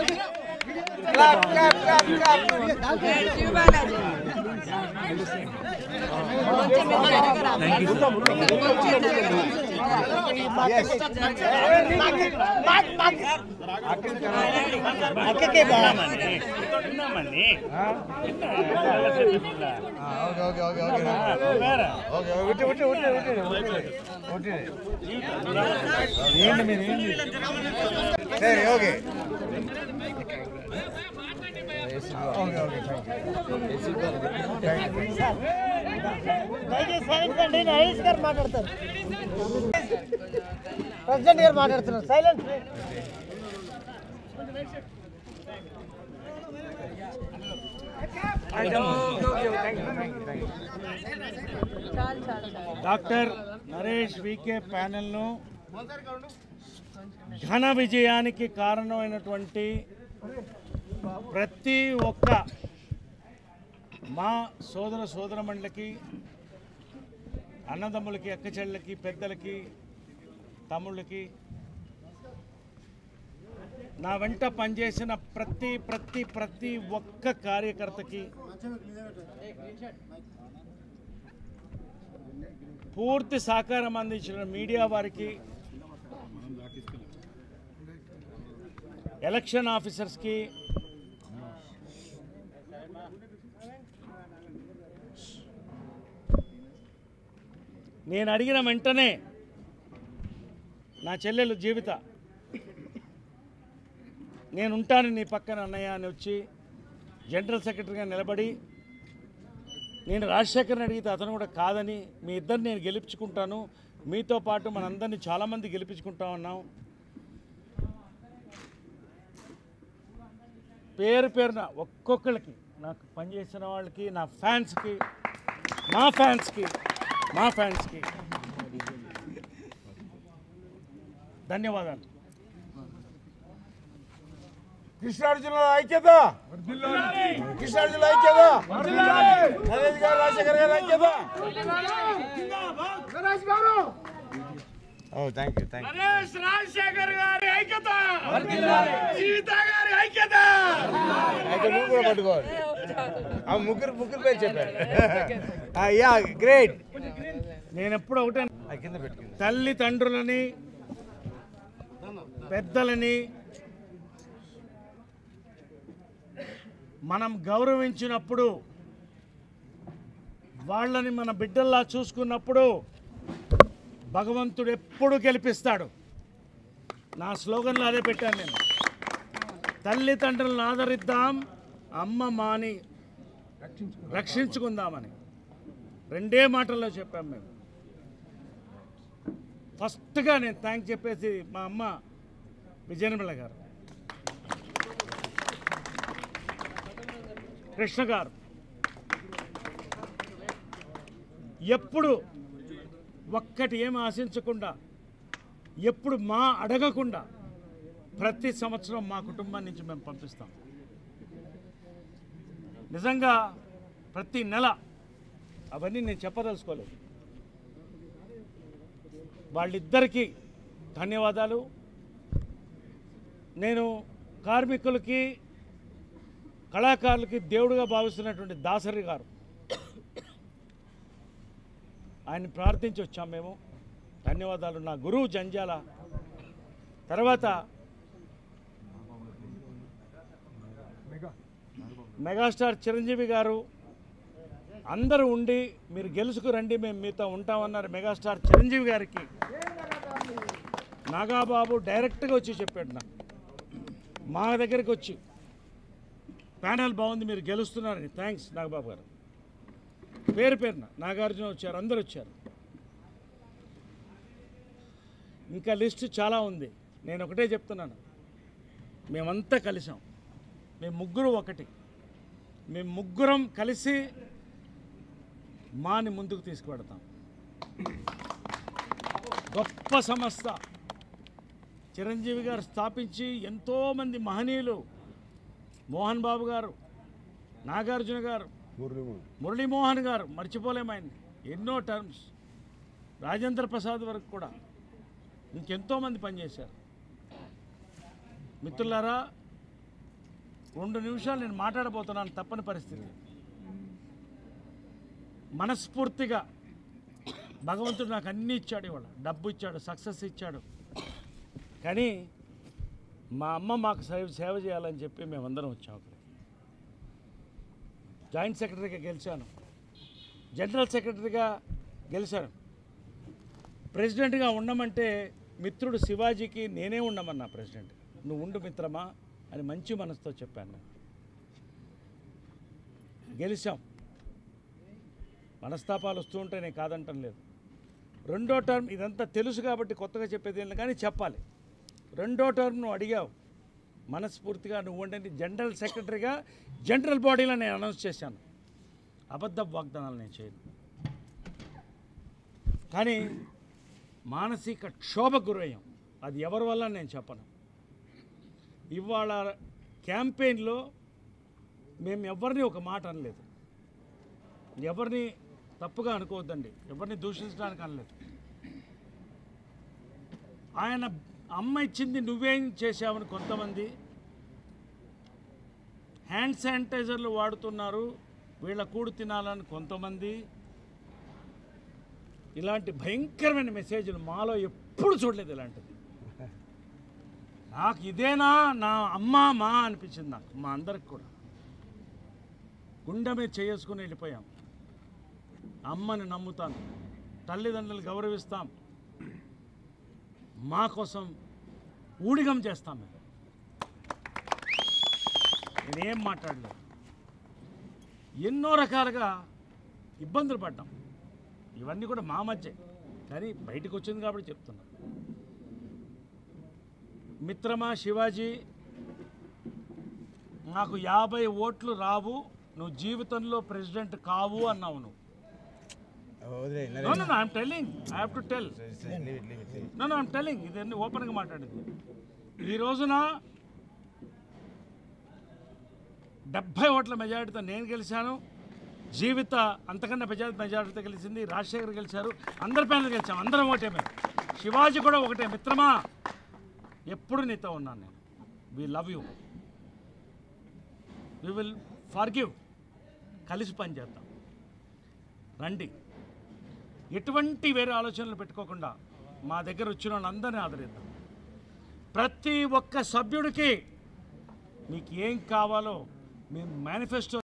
okay okay okay okay okay విట్టి విట్టి విట్టి విట్టి విట్టి ఏంటి మీరు ఏంటి సరే ఓకే ఓకే ఓకే దయచేసి సైలెన్స్ అండి హరీష్ గారు మాట్లాడతారు ప్రెసిడెంట్ గారు మాట్లాడుతున్నారు సైలెన్స్ డాక్టర్ నరేష్ వికే ప్యానెల్ను ఘన విజయానికి కారణమైనటువంటి ప్రతి ఒక్క మా సోదర సోదరమణులకి అన్నదమ్ములకి అక్కచెళ్ళకి పెద్దలకి తమ్ముళ్ళకి నా వెంట పనిచేసిన ప్రతి ప్రతి ప్రతి ఒక్క కార్యకర్తకి పూర్తి సహకారం అందించిన మీడియా వారికి ఎలక్షన్ ఆఫీసర్స్కి నేను అడిగిన వెంటనే నా చెల్లెలు జీవిత నేను ఉంటాను నీ పక్కన అన్నయ్య అని వచ్చి జనరల్ సెక్రటరీగా నిలబడి నేను రాజశేఖర్ని అడిగితే అతను కూడా కాదని మీ ఇద్దరిని నేను గెలిపించుకుంటాను మీతో పాటు మనందరినీ చాలామంది గెలిపించుకుంటా ఉన్నాం పేరు పేరున ఒక్కొక్కరికి నాకు పనిచేసిన వాళ్ళకి నా ఫ్యాన్స్కి మా ఫ్యాన్స్కి మా ఫ్యాన్స్కి ధన్యవాదాలు కృష్ణార్జున ఐక్యత కృష్ణార్జున ఐక్యత నరేష్ గారు రాజశేఖర్ గారు ఐక్యత ఓ thank you thank you Rajasekhar గారి ఐక్యత జీవిత గారి ఐక్యత అయితే నువ్వు కూడా పట్టుకోవాలి ఆ ముగ్గురు ముగ్గురు పేరు చెప్పారు యా గ్రేట్ నేను ఎప్పుడు ఒకటే ఆ కింద పెట్టుకుంది తల్లిదండ్రులని పెద్దలని మనం గౌరవించినప్పుడు వాళ్ళని మన బిడ్డల్లా చూసుకున్నప్పుడు భగవంతుడు ఎప్పుడు గెలిపిస్తాడు నా స్లోగన్లో అదే పెట్టాను నేను తల్లిదండ్రులను ఆదరిద్దాం అమ్మ మాని రక్షించుకుందామని రెండే మాటల్లో చెప్పాం మేము ఫస్ట్గా నేను థ్యాంక్ చెప్పేసి మా అమ్మ విజయనిర్మల గారు కృష్ణ గారు ఎప్పుడు ఒక్కటి ఏం ఆశించకుండా ఎప్పుడు మా అడగకుండా ప్రతి సంవత్సరం మా కుటుంబం నుంచి మేము పంపిస్తాం నిజంగా ప్రతి నెల అవన్నీ నేను చెప్పదలుచుకోలేదు వాళ్ళిద్దరికీ ధన్యవాదాలు నేను కార్మికులకి కళాకారులకి దేవుడుగా భావిస్తున్నటువంటి దాసరి గారు ఆయన ప్రార్థించి వచ్చాం మేము ధన్యవాదాలు నా గురువు జంజాల తర్వాత మెగాస్టార్ చిరంజీవి గారు అందరూ ఉండి మీరు గెలుచుకు రండి మేము మీతో ఉంటామన్నారు మెగాస్టార్ చిరంజీవి గారికి నాగాబాబు డైరెక్ట్గా వచ్చి చెప్పాడు నాకు మా దగ్గరికి వచ్చి ప్యానల్ బాగుంది మీరు గెలుస్తున్నారని థ్యాంక్స్ నాగబాబు గారు పేరు పేరున నాగార్జున వచ్చారు అందరు వచ్చారు ఇంకా లిస్ట్ చాలా ఉంది నేను ఒకటే చెప్తున్నాను మేమంతా కలిసాం మేము ముగ్గురు ఒకటి మేము ముగ్గురం కలిసి మాని ముందుకు తీసుకువెడతాం గొప్ప సంస్థ చిరంజీవి గారు స్థాపించి ఎంతోమంది మహనీయులు మోహన్ బాబు గారు నాగార్జున గారు మురళీమోహన్ గారు మర్చిపోలేము ఆయన ఎన్నో టర్మ్స్ రాజేంద్ర ప్రసాద్ వరకు కూడా ఇంకెంతోమంది పనిచేశారు మిత్రులారా రెండు నిమిషాలు నేను మాట్లాడబోతున్నాను తప్పని పరిస్థితి మనస్ఫూర్తిగా భగవంతుడు నాకు అన్నీ ఇచ్చాడు ఇవాళ డబ్బు ఇచ్చాడు సక్సెస్ ఇచ్చాడు కానీ మా అమ్మ మాకు సేవ సేవ చేయాలని చెప్పి మేమందరం వచ్చాం అక్కడ జాయింట్ సెక్రటరీగా గెలిచాను జనరల్ సెక్రటరీగా గెలిచాను ప్రెసిడెంట్గా ఉండమంటే మిత్రుడు శివాజీకి నేనే ఉండమన్నా ప్రెసిడెంట్ నువ్వు ఉండు మిత్రమా అని మంచి మనసుతో చెప్పాను నేను గెలిచాం మనస్తాపాలు వస్తూ ఉంటే నేను కాదంటం లేదు రెండో టర్మ్ ఇదంతా తెలుసు కాబట్టి కొత్తగా చెప్పేది ఏం లేదు కానీ చెప్పాలి రెండో టర్మ్ నువ్వు అడిగావు మనస్ఫూర్తిగా నువ్వు ఉండని జనరల్ సెక్రటరీగా జనరల్ బాడీలో నేను అనౌన్స్ చేశాను అబద్ధ వాగ్దానాలు నేను చేయను కానీ మానసిక క్షోభ గురయ్యాం అది ఎవరి వల్ల నేను చెప్పను ఇవాళ క్యాంపెయిన్లో మేము ఎవరిని ఒక మాట అనలేదు ఎవరిని తప్పుగా అనుకోవద్దండి ఎవరిని దూషించడానికి అనలేదు ఆయన అమ్మ ఇచ్చింది నువ్వేం చేశావని కొంతమంది హ్యాండ్ శానిటైజర్లు వాడుతున్నారు వీళ్ళ కూడు తినాలని కొంతమంది ఇలాంటి భయంకరమైన మెసేజ్లు మాలో ఎప్పుడు చూడలేదు ఇలాంటిది నాకు ఇదేనా నా అమ్మ మా అనిపించింది నాకు మా అందరికి కూడా గుండె మీద చేసుకుని వెళ్ళిపోయాం అమ్మని నమ్ముతాను తల్లిదండ్రులు గౌరవిస్తాం మా కోసం ఊడిగం చేస్తాం మేము నేనేం మాట్లాడలేదు ఎన్నో రకాలుగా ఇబ్బందులు పడ్డాం ఇవన్నీ కూడా మా మధ్య కానీ బయటకు వచ్చింది కాబట్టి చెప్తున్నా మిత్రమా శివాజీ నాకు యాభై ఓట్లు రావు నువ్వు జీవితంలో ప్రెసిడెంట్ కావు అన్నావు నువ్వు వదిలే no no I'm telling I have to tell no no I'm telling ఇదన్నీ ఓపెన్గా మాట్లాడింది ఈ రోజున డెబ్భై ఓట్ల మెజారిటీతో నేను గెలిచాను జీవిత అంతకన్నా మెజారిటీ మెజారిటీతో గెలిచింది రాజశేఖర్ గెలిచారు అందరి పైన గెలిచాం అందరం ఒకటే మేము శివాజీ కూడా ఒకటే మిత్రమా ఎప్పుడు నీతో ఉన్నాను నేను we love you we will forgive కలిసి పనిచేద్దాం రండి ఎటువంటి వేరే ఆలోచనలు పెట్టుకోకుండా మా దగ్గర వచ్చిన వాళ్ళందరినీ ఆదరిద్దాం ప్రతి ఒక్క సభ్యుడికి మీకు ఏం కావాలో మేము మేనిఫెస్టో